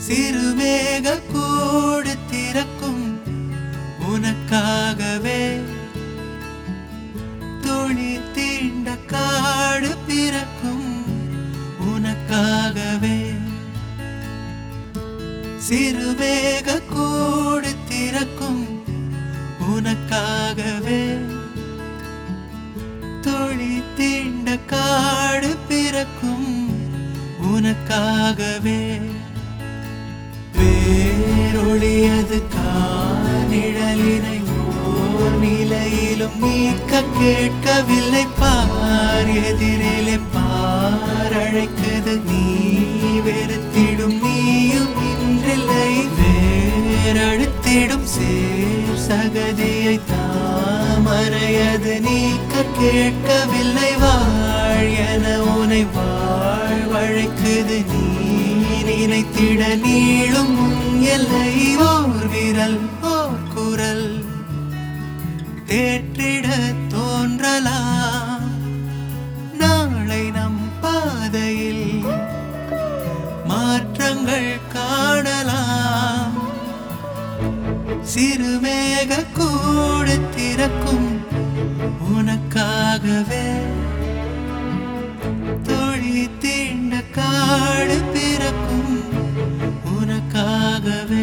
சிறுமேக கூடு திறக்கும் உனக்காகவே துளி தீண்ட காடு பிறக்கும் உனக்காகவே சிறுமேக கூடு திறக்கும் உனக்காகவே துளி தீண்ட காடு பிறக்கும் உனக்காகவே வேரொழியது காணிழலினை ஓர் நிலையிலும் நீக்க கேட்கவில்லை பார் எதிரிலே பார் அழைக்குது நீ வெறுத்திடும் நீயும் இன்றில்லை வேரழுத்திடும் சேர் சகதியை தாமரையது நீக்க கேட்கவில்லை வாழ் என உனை வாழ் வழைக்குது நீ நினைத்திட நீளும் உன் எல்லை ஓர் விரல் ஓர் குரல் தேற்றிட தோன்றலாம் நாளை நம் பாதையில் மாற்றங்கள் காணலாம் சிறுமேக கூடு திறக்கும் உனக்காகவே தொழி தீண்ட காடு பிறக்கும் உனக்காகவே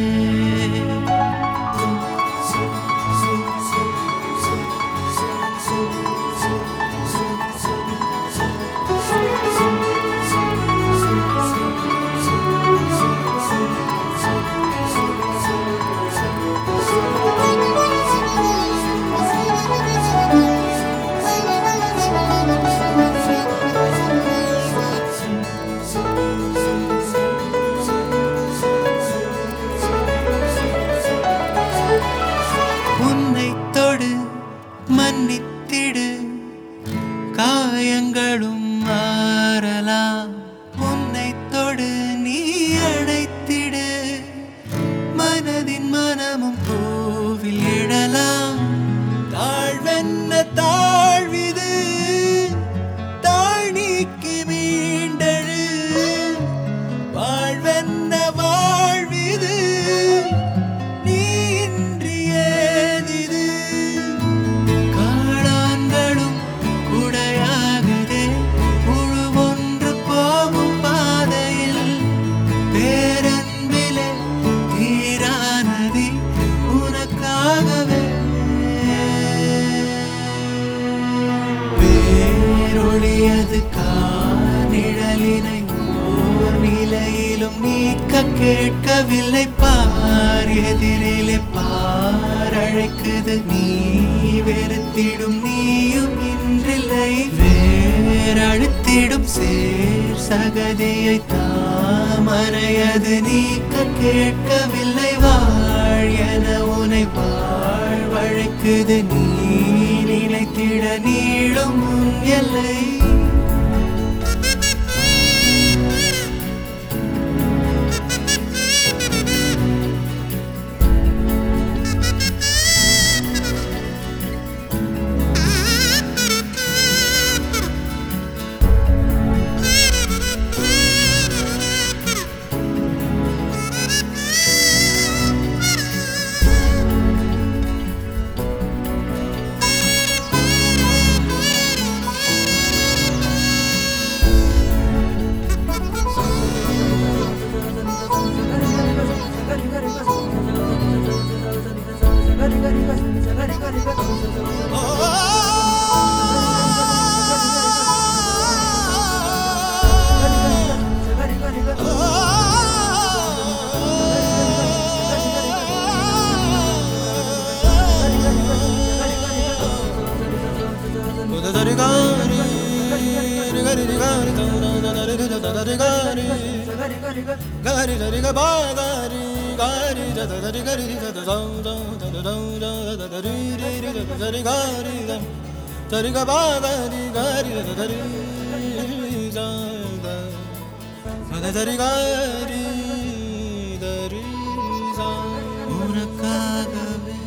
உன்னை தொடு மன்னித்திடு காயங்களும் மாறலாம் உன்னை தொடு நீ அடைத்திடு மனதின் மனமும் பூவில் இடலாம் தாழ்வென்ன தாழ்விது தாழ் நீக்கி மீண்டழு வாழ்வென்ன வாழ்விது நீ இன்றி ஏதிது காளான்களும் குடையாகுதே புழு ஒன்று போகும் பாதையில் பேரன்பிலே தீரானதி உனக்காகவே வேரொழியது காணிழலினை ஓர் நிலையிலும் நீக்க கேட்கவில்லை பார் எதிரிலே பார் அழைக்குது நீ வெறுத்திடும் நீயும் இன்றில்லை வேரழுத்திடும் சேர் சகதியை தாமரையது நீக்க கேட்கவில்லை வாழ் என உனை வாழ் வழைக்குது நீ நினைத்திட நீளும் உன் எல்லை உனக்காகவே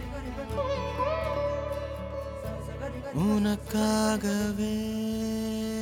உனக்காகவே